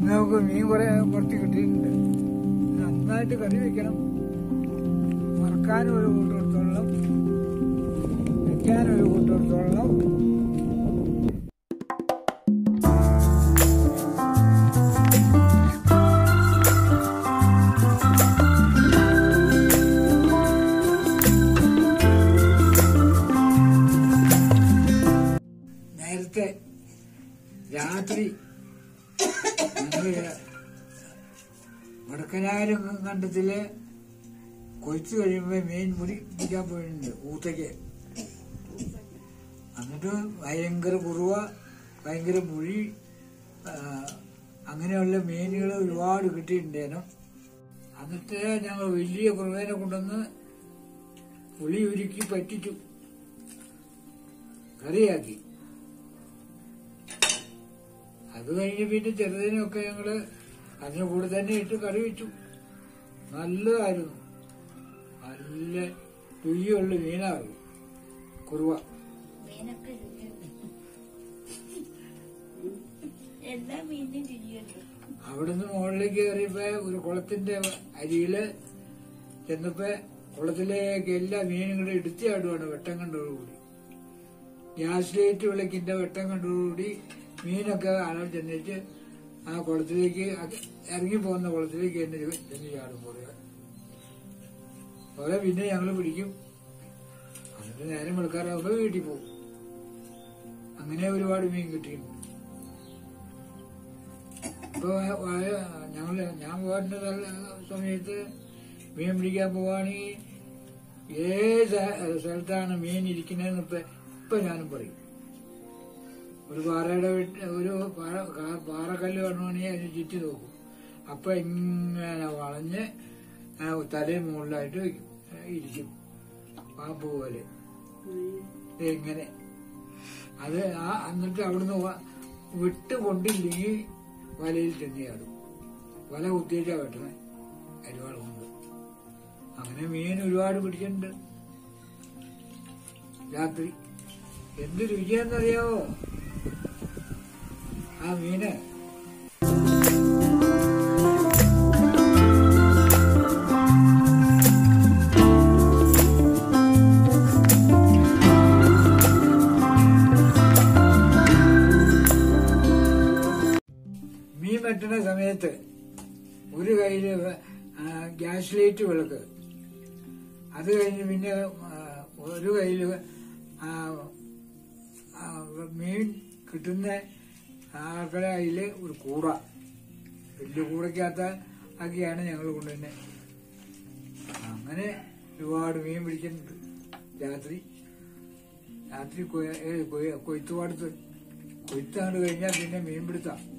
ഇന്ന് നമുക്ക് മീൻ കുറെ കുറച്ച് കിട്ടിയിട്ടുണ്ട് ഇത് നന്നായിട്ട് കറി വെക്കണം വറക്കാനും ഒരു കൂട്ടെടുത്തോളണം വെക്കാനും ഒരു കൂട്ടെടുത്തോളണം നേരത്തെ രാത്രി ഞങ്ങള് വടക്കനാരും കണ്ടത്തില് കൊയ്ത്ത് കഴിയുമ്പോ മീൻ മുടി പിടിക്കാൻ പോയിട്ടുണ്ട് ഊത്തയ്ക്ക് എന്നിട്ട് ഭയങ്കര കുറുവ ഭയങ്കര മുഴി ആ, അങ്ങനെയുള്ള മീനുകൾ ഒരുപാട് കിട്ടിയിട്ടുണ്ടേനും എന്നിട്ട് ഞങ്ങൾ വലിയ കുറുവേനെ കൊണ്ടുവന്ന് പുളി ഉരുക്കി പറ്റിച്ചു കറിയാക്കി അത് കഴിഞ്ഞ് പിന്നെ ചെറുതിനൊക്കെ ഞങ്ങള് അതിന് കൂടെ തന്നെ ഇട്ട് കറി വെച്ചു നല്ലതായിരുന്നു നല്ല രുചിയുള്ള മീനാകും കുറുവ മീനൊക്കെ രുചിയുണ്ട് എല്ലാ മീനിനും രുചിയുണ്ട് അവിടുന്ന് മുകളിലേക്ക് കയറിയപ്പോ ഒരു കുളത്തിന്റെ അരിയില് ചെന്നപ്പോ കുളത്തിലേക്ക് എല്ലാ മീനുകളും എടുത്തിയാടുവാണ് വെട്ടം കണ്ടോടുകൂടി ഗ്യാസ് ലൈറ്റ് വിളക്കിന്റെ വെട്ടം കണ്ടോടുകൂടി മീനൊക്കെ ആളെ ചെന്നിട്ട് ആ കുളത്തിലേക്ക് അത് ഇറങ്ങി പോകുന്ന കുളത്തിലേക്ക് തന്നെ ചെ- ചെന്ന് ചാടും പോലെ അതുപോലെ പിന്നെ ഞങ്ങൾ പിടിക്കും എന്നിട്ട് നേരം വെളുക്കാറാകുമ്പോ വീട്ടിൽ പോകും അങ്ങനെ ഒരുപാട് മീൻ കിട്ടിയിട്ടുണ്ട് ഇപ്പൊ വ- ഞങ്ങള് ഞാൻ പോരുന്ന സ്ഥല- സമയത്ത് മീൻ പിടിക്കാൻ പോവാണെങ്കിൽ ഏത് സ്ഥ- സ്ഥലത്താണ് മീൻ ഇരിക്കുന്നതെന്ന് ഇപ്പൊ ഇപ്പൊ ഞാനും പറയും ഒരു പാറയുടെ വീട്ട് ഒരു പാറ കാ- പാറക്കല്ല് കാണുവാണെങ്കിൽ അതിന് ചുറ്റി നോക്കും അപ്പൊ ഇങ്ങനെ വളഞ്ഞ് ആ തലയും മുകളിലായിട്ട് വെക്കും. ഇരിക്കും പാമ്പ് പോലെ ദേ ഇങ്ങനെ അത് ആ എന്നിട്ട് അവിടുന്ന് വ- വിട്ട് കൊണ്ടില്ലെങ്കിൽ വലയിൽ ചെന്നിയാടും വല കുത്തിയിട്ടാ വെട്ടണേ അരിവാൾ കൊണ്ട് അങ്ങനെ മീൻ ഒരുപാട് പിടിച്ചിട്ടുണ്ട് രാത്രി എന്ത് രുചിയാന്നറിയാവോ ആ മീന് മീൻ വെട്ടുന്ന സമയത്ത് ഒരു കയ്യില് വെ- ആ, ഗ്യാസ് ലൈറ്റ് വിളക്ക് അത് കഴിഞ്ഞ് പിന്നെ ആ, ഒരു കയ്യില് ആ, ആ, മീൻ കിട്ടുന്ന ആൾക്കാരുടെ കയ്യില് ഒരു കൂട വലിയ കൂടക്കകത്ത ഒക്കെയാണ് ഞങ്ങൾ കൊണ്ടുതന്നെ അങ്ങനെ ഒരുപാട് മീൻ പിടിച്ചിട്ടുണ്ട് രാത്രി രാത്രി കൊയ്ത്തുപാടത്ത് കൊയ്ത്താണ്ട് കഴിഞ്ഞാൽ പിന്നെ മീൻ പിടുത്താം